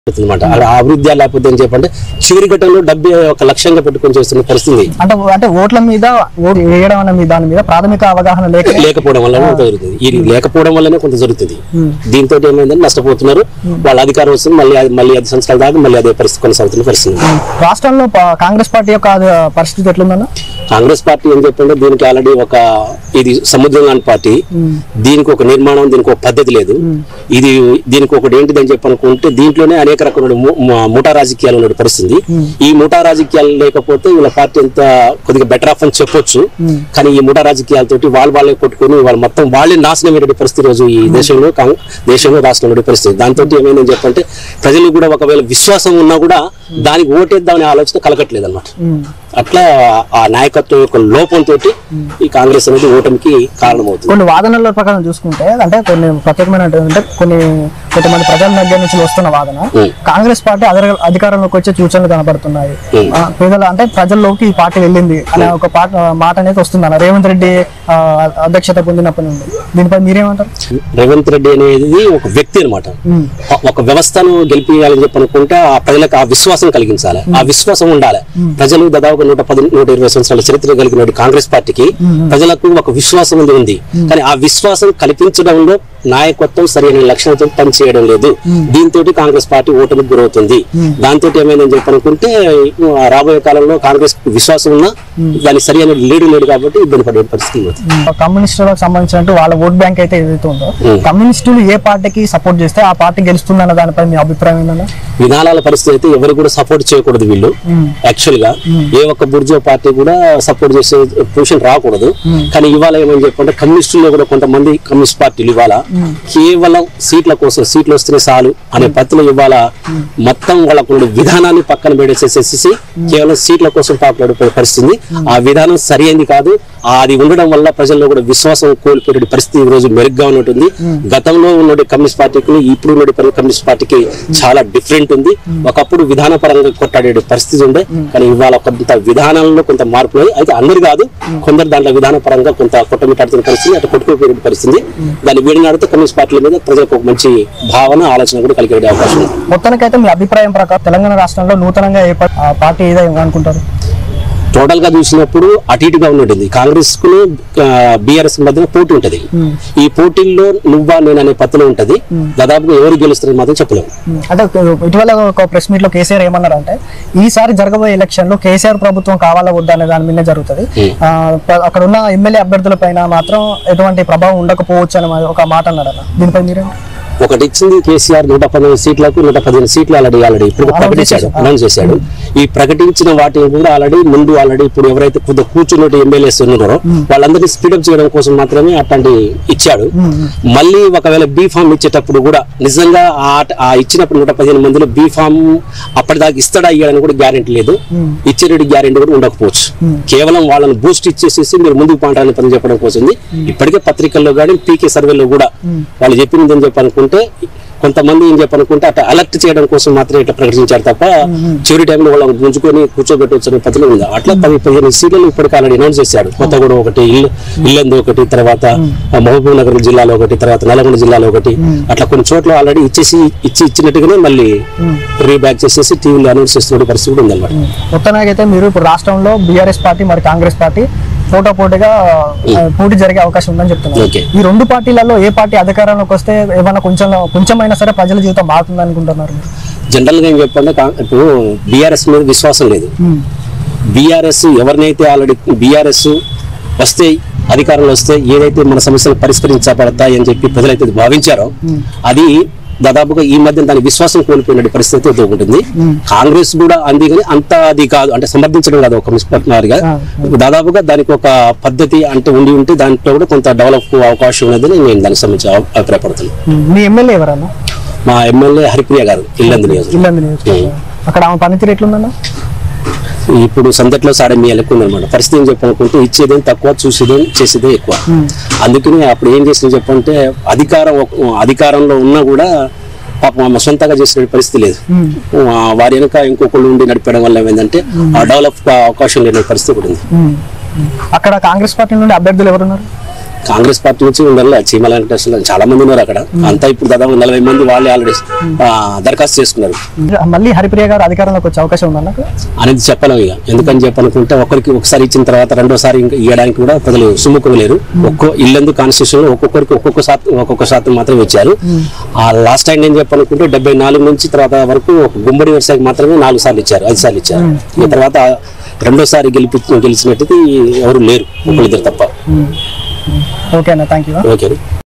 అనమాట అలా అభివృద్ధి లేకపోతే అని చెప్పంటే చివరి ఘట్టంలో డబ్బే ఒక లక్ష్యంగా పెట్టుకొని చేస్తున్న పరిస్థితి అంటే అంటే ఓట్ల మీద ఓటు వేయడం అనే మీ దాని మీద ప్రాథమిక అవగాహన లేక లేకపోవడం వల్ల కొంత జరుగుతుంది ఈ లేకపోవడం వల్లనే కొంత జరుగుతుంది దీంతో ఏమైందంటే నష్టపోతున్నారు వాళ్ళ అధికారం వస్తుంది మళ్ళీ అది మళ్ళీ ఐదు సంవత్సరాల దాకా మళ్ళీ అదే పరిస్థితి కొనసాగుతున్న పరిస్థితి రాష్ట్రంలో ప- కాంగ్రెస్ పార్టీ యొక్క అది పరిస్థితి ఎట్లుందన్న కాంగ్రెస్ పార్టీ ఏం చెప్పిందో దీనికి ఆల్రెడీ ఒక ఇది సముద్రం లాంటి పార్టీ దీనికి ఒక నిర్మాణం దీనికి ఒక పద్ధతి లేదు ఇది దీనికి ఒకటి ఏంటిదని చెప్పి అనుకుంటే దీంట్లోనే అనేక రకమైన ము- ము- ముఠా రాజకీయాలు ఉన్న పరిస్థితి ఈ ముఠా రాజకీయాలు లేకపోతే వీళ్ళ పార్టీ ఎంత కొద్దిగా బెటర్ ఆఫ్ అని చెప్పొచ్చు కానీ ఈ ముఠా రాజకీయాలతోటి వాళ్ళు వాళ్ళే కొట్టుకొని వాళ్ళు మొత్తం వాళ్ళే నాశనం అయ్యే పరిస్థితి రోజు ఈ దేశంలో కాంగ్- దేశంలో రాష్ట్రంలో పరిస్థితి దాంతో ఏమైందని చెప్పంటే ప్రజలు కూడా ఒకవేళ విశ్వాసం ఉన్నా కూడా దానికి ఓటేద్దామనే ఆలోచన కలగట్లేదు అనమాట అట్లా ఆ నాయకత్వం యొక్క లోపంతో ఈ కాంగ్రెస్ అనేది ఓటమికి కారణమవుతుంది కొన్ని వాదనల ప్రకారం చూసుకుంటే అంటే కొన్ని ప్రత్యేకమైన అంటే కొన్ని కొంతమంది ప్రజల దగ్గర నుంచి వస్తున్న వాదన కాంగ్రెస్ పార్టీ అధిక- అధికారంలోకి వచ్చే సూచనలు కనబడుతున్నాయి ఆ, పేదల అంటే ప్రజల్లోకి ఈ పార్టీ వెళ్ళింది అనే ఒక పాట మాట అనేది వస్తుంది అన్న రేవంత్ రెడ్డి ఆ, అధ్యక్షత పొందినప్పటి నుండి దీనిపై మీరేమంటారు రేవంత్ రెడ్డి అనేది ఒక వ్యక్తి అనమాట ఒక వ్యవస్థను గెలిపించాలని చెప్పి అనుకుంటే ఆ ప్రజలకు ఆ విశ్వాసం కలిగించాలి ఆ విశ్వాసం ఉండాలి ప్రజలు దాదాపు నూట పది నూట ఇరవై సంవత్సరాల చరిత్ర కలిగిన కాంగ్రెస్ పార్టీకి ప్రజలకు ఒక విశ్వాసం ఉంది ఉంది కానీ ఆ విశ్వాసం కల్పించడంలో నాయకత్వం సరైన లక్షణంతో పనిచేయడం లేదు దీంతో కాంగ్రెస్ పార్టీ ఓటమికి గురవుతుంది దాంతో ఏమైందని చెప్పి అనుకుంటే ఆ రాబోయే కాలంలో కాంగ్రెస్ విశ్వాసం ఉన్నా దానికి సరైన లీడు లేడు కాబట్టి ఇబ్బంది పడే పరిస్థితి ఉంది. కమ్యూనిస్టులకు సంబంధించినట్టు వాళ్ళ ఓట్ బ్యాంక్ అయితే ఏదైతే ఉందో కమ్యూనిస్టులు ఏ పార్టీకి సపోర్ట్ చేస్తే ఆ పార్టీ గెలుస్తుందన్న దానిపై మీ అభిప్రాయం ఏంటన్నా విధానాల పరిస్థితి అయితే ఎవరు కూడా సపోర్ట్ చేయకూడదు వీళ్ళు యాక్చువల్ గా ఏ ఒక్క బుర్జో పార్టీ కూడా సపోర్ట్ చేసే పొజిషన్ రాకూడదు కానీ ఇవాళ ఏమని చెప్పంటే కమ్యూనిస్టుల్లో కూడా కొంతమంది కమ్యూనిస్ట్ పార్టీలు ఇవాళ కేవలం సీట్ల కోసం సీట్లు వస్తే చాలు అనే పత్రిలో ఇవాళ మొత్తం వాళ్ళకు ఉన్న విధానాన్ని పక్కన పెట్టేసేసేసి కేవలం సీట్ల కోసం పాకులాడిపోయే పరిస్థితి ఆ విధానం సరైనది కాదు ఆ అది ఉండడం వల్ల ప్రజల్లో కూడా విశ్వాసం కోల్పోయే పరిస్థితి ఈ రోజు మెరుగ్గా ఉన్నట్టుంది గతంలో ఉన్న కమ్యూనిస్ట్ పార్టీకి ఇప్పుడు ఉన్న కమ్యూనిస్ట్ పార్టీకి చాలా డిఫరెంట్ ఉంది ఒకప్పుడు విధాన పరంగా కొట్టాడే పరిస్థితి ఉండే కానీ ఇవాళ కొంత విధానంలో కొంత మార్పులు అయ్యాయి. అయితే అందరు కాదు కొందరు దాంట్లో విధాన పరంగా కొంత కొట్టమిట్టాడుతున్న పరిస్థితి అటు కొట్టుకుపోయే పరిస్థితి దాన్ని వీడినాడితే కమ్యూనిస్ట్ పార్టీల మీద ప్రజలకు ఒక మంచి భావన ఆలోచన కూడా కలిగే అవకాశం ఉంది మొత్తానికైతే మీ అభిప్రాయం ప్రకారం తెలంగాణ రాష్ట్రంలో నూతనంగా ఏ పా- ఆ పార్టీ ఏదో అనుకుంటారు టోటల్ గా చూసినప్పుడు అటు ఇటుగా ఉన్నట్టుంది కాంగ్రెస్ కు బీఆర్ఎస్ మధ్య పోటీ ఉంటది ఈ పోటీల్లో నువ్వా నేను అనే పత్రం ఉంటది దాదాపుగా ఎవరు గెలుస్తారని మాత్రం చెప్పలేము అంటే ఇటీవల ఒక ప్రెస్ మీట్ లో కేసీఆర్ ఏమన్నారంటే ఈసారి జరగబోయే ఎలక్షన్ లో కేసీఆర్ ప్రభుత్వం కావాలా వద్దా అనే దాని మీద జరుగుతుంది ఆ, ప- అక్కడ ఉన్న ఎమ్మెల్యే అభ్యర్థుల పైన మాత్రం ఎటువంటి ప్రభావం ఉండకపోవచ్చు అని ఒక మాట అన్నాడు అన్న దీనిపై మీరే ఒకటి ఇచ్చింది కేసీఆర్ నూట పదిహేను సీట్లకు నూట పదిహేను సీట్లు ఆల్రెడీ ఆల్రెడీ ఇప్పుడు ప్రకటించాడు అనౌన్స్ చేశాడు ఈ ప్రకటించిన వాటిని కూడా ఆల్రెడీ ముందు ఆల్రెడీ ఇప్పుడు ఎవరైతే కొద్దిగా కూర్చున్నట్టు ఎమ్మెల్యేస్ ఉన్నారో వాళ్ళందరినీ స్పీడప్ చేయడం కోసం మాత్రమే అట్లాంటి ఇచ్చాడు మళ్ళీ ఒకవేళ బీ ఫామ్ ఇచ్చేటప్పుడు కూడా నిజంగా ఆ ఆ ఇచ్చినప్పుడు నూట పదిహేను మందిలో బీ ఫామ్ అప్పటిదాకా ఇస్తాడా ఇయ్యాలని కూడా గ్యారెంటీ లేదు ఇచ్చేటట్టు గ్యారెంటీ కూడా ఉండకపోవచ్చు కేవలం వాళ్ళని బూస్ట్ ఇచ్చేసేసి మీరు ముందుకు పంటాలని పని చెప్పడం కోసం ఇప్పటికే పత్రికల్లో కానీ పీకే సర్వేలో కూడా వాళ్ళు చెప్పింది అని చెప్పనుకుంటే కొంతమంది ఏం చెప్పనుకుంటే అట్లా అలర్ట్ చేయడం కోసం మాత్రమే ఇట్లా ప్రకటించారు తప్ప చివరి టైంలో వాళ్ళని గుంజుకొని కూర్చోబెట్టవచ్చు అనే పద్ధతిలో ఉంది అట్లా పది పదిహేను సీట్లను ఇప్పటికి ఆల్రెడీ అనౌన్స్ చేశాడు కొత్తగూడ ఒకటి ఇల్లు ఇల్లందు ఒకటి తర్వాత మహబూబ్ నగర్ జిల్లాలో ఒకటి తర్వాత నల్గొండ జిల్లాలో ఒకటి అట్లా కొన్ని చోట్ల ఆల్రెడీ ఇచ్చేసి ఇచ్చి ఇచ్చినట్టుగానే మళ్ళీ రీబ్యాక్ చేసేసి టీవీలో అనౌన్స్ చేస్తున్న పరిస్థితి కూడా ఉందన్నమాట మొత్తానికైతే మీరు ఇప్పుడు రాష్ట్రంలో బీఆర్ఎస్ పార్టీ మరి కాంగ్రెస్ పార్టీ పోటా పోటీగా ఆ, పోటీ జరిగే అవకాశం ఉందని చెప్తున్నారు Okay. ఈ రెండు పార్టీలలో ఏ పార్టీ అధికారంలోకి వస్తే ఏమైనా కొంచెం కొంచెమైనా సరే ప్రజల జీవితం మారుతుంది అనుకుంటున్నారు మీరు జనరల్ గా ఏం చెప్పండి కా- ఇప్పుడు బీఆర్ఎస్ మీద విశ్వాసం లేదు బీఆర్ఎస్ ఎవరినైతే ఆల్రెడీ బీఆర్ఎస్ వస్తే అధికారంలో వస్తే ఏదైతే మన సమస్యలు పరిష్కరించబడతాయి అని చెప్పి ప్రజలైతే భావించారో అది దాదాపుగా ఈ మధ్య దాని విశ్వాసం కోల్పోయిన పరిస్థితి అయితే ఉంటుంది కాంగ్రెస్ కూడా అంది కానీ అంత అది కాదు అంటే సమర్థించడం కాదు ఒక మిస్పట్నారుగా దాదాపుగా దానికి ఒక పద్ధతి అంటే ఉండి ఉంటే దాంట్లో కూడా కొంత డెవలప్ అవకాశం ఉన్నదని నేను దానికి సంబంధించి అభి- అభిప్రాయపడుతున్నాను మీ ఎమ్మెల్యే ఎవరన్నా మా ఎమ్మెల్యే హరిప్రియ గారు ఇల్లందు నియోజకవర్గం ఇల్లందు నియోజకవర్గం అక్కడ ఆమె పనితీరు ఎట్లుందన్న ఇప్పుడు సందట్లో సాడే మీ ఎక్కువ ఉందన్నమాట పరిస్థితి ఏం చెప్పనుకుంటే ఇచ్చేదేం తక్కువ చూసేదేం చేసేదే ఎక్కువ అందుకని అప్పుడు ఏం చేసిన చెప్పంటే అధికారం ఒక- అధికారంలో ఉన్నా కూడా పాపం ఆమె సొంతంగా చేసిన పరిస్థితి లేదు ఆ, వారి వెనుక ఇంకొకళ్ళు ఉండి నడిపడం వల్ల ఏమైందంటే ఆ డెవలప్ అవకాశం లేని పరిస్థితి కూడా ఉంది అక్కడ కాంగ్రెస్ పార్టీ నుండి అభ్యర్థులు ఎవరున్నారు కాంగ్రెస్ పార్టీ నుంచి ఉండాలి చీమల వెంకటేశ్వర చాలా మంది ఉన్నారు అక్కడ అంతా ఇప్పుడు దాదాపు నలభై మంది వాళ్ళే ఆల్రెడీ దరఖాస్తు చేసుకున్నారు మళ్ళీ హరిప్రియ గారు అధికారంలోకి వచ్చే అవకాశం ఉందా నాకు అనేది చెప్పలేం ఇక ఎందుకని చెప్పనుకుంటే ఒకరికి ఒకసారి ఇచ్చిన తర్వాత రెండోసారి ఇంకా ఇవ్వడానికి కూడా ప్రజలు సుముఖం లేరు ఒక్కో ఇల్లందు కాన్స్టిట్యూషన్ ఒక్కొక్కరికి ఒక్కొక్క శాతం ఒక్కొక్క శాతం మాత్రమే ఇచ్చారు ఆ లాస్ట్ టైం ఏం చెప్పనుకుంటే డెబ్బై నాలుగు నుంచి తర్వాత వరకు ఒక గుమ్మడి వ్యవసాయకి మాత్రమే నాలుగు సార్లు ఇచ్చారు ఐదు సార్లు ఇచ్చారు ఈ తర్వాత రెండోసారి గెలిపి గెలిచినట్టుది ఎవరు లేరు ఒకళ్ళిద్దరు తప్ప ఓకే అన్న థ్యాంక్ యూ ఓకే